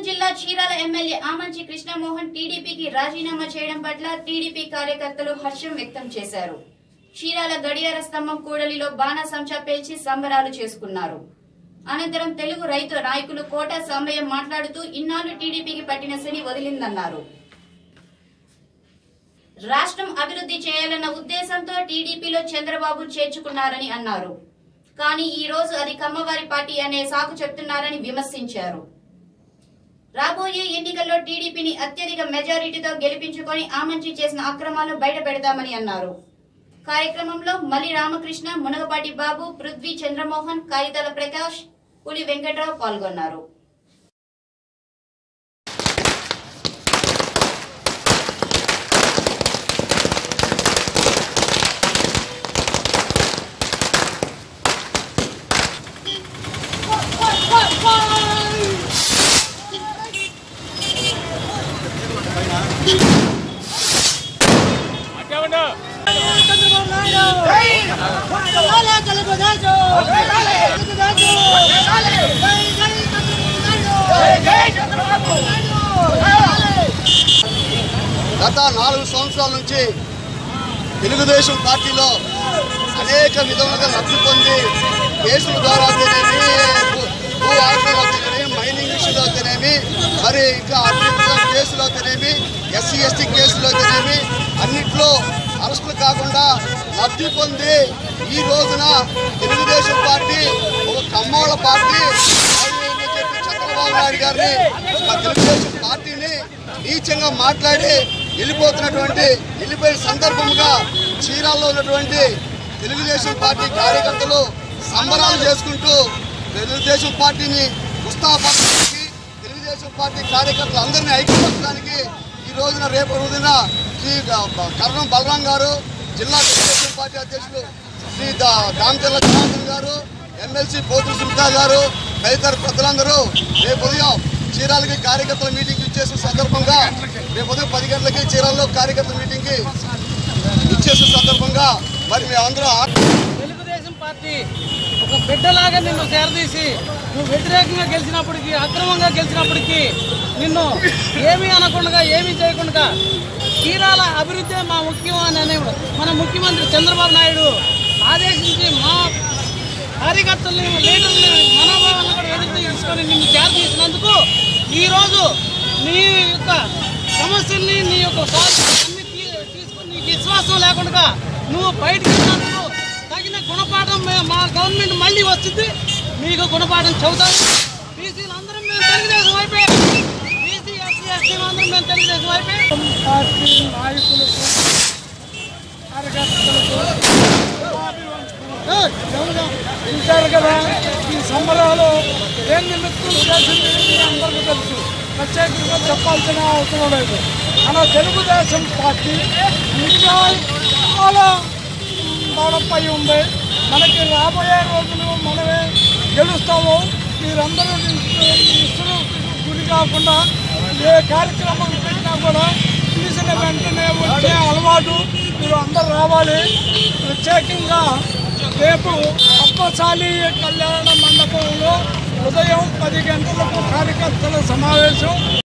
జిల్లా చీరాల ఎమ్మెల్యే ఆమంచి కృష్ణమోహన్ టీడీపీకి రాజీనామా చేయడం పట్ల టీడీపీ కార్యకర్తలు హర్షం వ్యక్తం చేశారు చీరాల గడియార స్తంభం కూడలిలో బాణాసంచా పేల్చి సంబరాలు చేసుకున్నారు అనంతరం తెలుగు రైతు నాయకులు కోట సాంబయ్య మాట్లాడుతూ ఇన్నాళ్లు టీడీపీకి పట్టిన శని వదిలిందన్నారు రాష్ట్రం అభివృద్ధి చేయాలన్న ఉద్దేశంతో టీడీపీలో చంద్రబాబు చేర్చుకున్నారని అన్నారు కానీ ఈ రోజు అది కమ్మవారి పార్టీ అనే సాకు చెప్తున్నారని విమర్శించారు రాబోయే ఎన్నికల్లో టీడీపీని అత్యధిక మెజారిటీతో గెలిపించుకొని ఆమంచి చేసిన అక్రమాలను బయట పెడతామని అన్నారు కార్యక్రమంలో మలి రామకృష్ణ మునగపాటి బాబు పృథ్వీ చంద్రమోహన్ కాగితాల ప్రకాష్ పులి వెంకట్రావు పాల్గొన్నారు గత నాలుగు సంవత్సరాల నుంచి తెలుగుదేశం పార్టీలో అనేక విధములుగా లబ్ధి పొంది కేసుల ద్వారా అయితేనేమి భూ భూ ఆక్రమణ అయితేనేమి మైనింగ్ విషయంలో అయితేనేమి మరి ఇంకా అభివృద్ధి కేసులు అయితేనేమి ఎస్సీ ఎస్టీ కేసులు అయితేనేమి అన్నిట్లో అరెస్టులు కాకుండా లబ్ధి పొంది ఈ రోజున తెలుగుదేశం పార్టీ ఒక కమ్మోళ్ళ పార్టీ అని చెప్పి చంద్రబాబు నాయుడు గారిని మా తెలుగుదేశం పార్టీని నీచంగా మాట్లాడి వెళ్ళిపోతున్నటువంటి వెళ్ళిపోయిన సందర్భంగా చీరాల్లో ఉన్నటువంటి తెలుగుదేశం పార్టీ కార్యకర్తలు సంబరాలు చేసుకుంటూ తెలుగుదేశం పార్టీని ఉత్సాహపరచడానికి తెలుగుదేశం పార్టీ కార్యకర్తలు అందరినీ ఐక్యపరచడానికి ఈ రోజున రేపు రోజున శ్రీ కరణం బలరాం గారు జిల్లా తెలుగుదేశం పార్టీ అధ్యక్షులు శ్రీ దా- దామచర్ల జనార్దన్ గారు ఎమ్మెల్సీ పోతు సుమితా గారు తదితర పెద్దలందరూ రేపు ఉదయం చీరాలకి కార్యకర్తల మీటింగ్ ఇచ్చేసిన సందర్భంగా రేపు ఉదయం పది గంటలకి చీరాల్లో కార్యకర్తల మీటింగ్కి ఇచ్చేసిన సందర్భంగా మరి మేమందరం ఆ- తెలుగుదేశం పార్టీ ఒక బిడ్డలాగా నిన్ను చేరదీసి నువ్వు వ్యతిరేకంగా గెలిచినప్పటికీ అక్రమంగా గెలిచినప్పటికీ నిన్ను ఏమీ అనకుండా ఏమీ చేయకుండా చీరాల అభివృద్ధి మా ముఖ్యం అని అనేవాడు మన ముఖ్యమంత్రి చంద్రబాబు నాయుడు ఆదేశించి మా కార్యకర్తల్ని లీడర్ని మనోభావాలను కూడా ఎదురు తీసుకొని నిన్ను చేరదీసినందుకు ఈరోజు నీ యొక్క సమస్యల్ని నీ యొక్క స్వార్థం అన్ని తీ- తీసుకొని నీకు విశ్వాసం లేకుండా నువ్వు బయటికి వెళ్ళినందుకు తగిన గుణపాఠం మే- మా గవర్నమెంట్ మళ్ళీ వచ్చింది మీకు గుణపాఠం చెబుతాం బీసీలు అందరం మేము తెలుగుదేశం అయిపోయి బీసీ ఎస్సీ ఎస్టీ అందరం మేము తెలుగుదేశం అయిపోయి పార్టీ నాయకులకు చూశారు కదా ఈ సంబరాలు దేని నిమిత్తం చేసింది మీ అందరికీ తెలుసు ప్రత్యేకంగా చెప్పాల్సిన అవసరం లేదు మన తెలుగుదేశం పార్టీ ఇంకా చాలా డెవలప్ అయి ఉంది మనకి రాబోయే రోజులు మనమే గెలుస్తాము మీరందరూ ఇసులు గురి కాకుండా ఏ కార్యక్రమం పెట్టినా కూడా పిలిచిన వెంటనే వచ్చే అలవాటు మీరు అందరు రావాలి ప్రత్యేకంగా రేపు అప్పసాలి కళ్యాణ మండపంలో ఉదయం పది గంటలకు కార్యకర్తల సమావేశం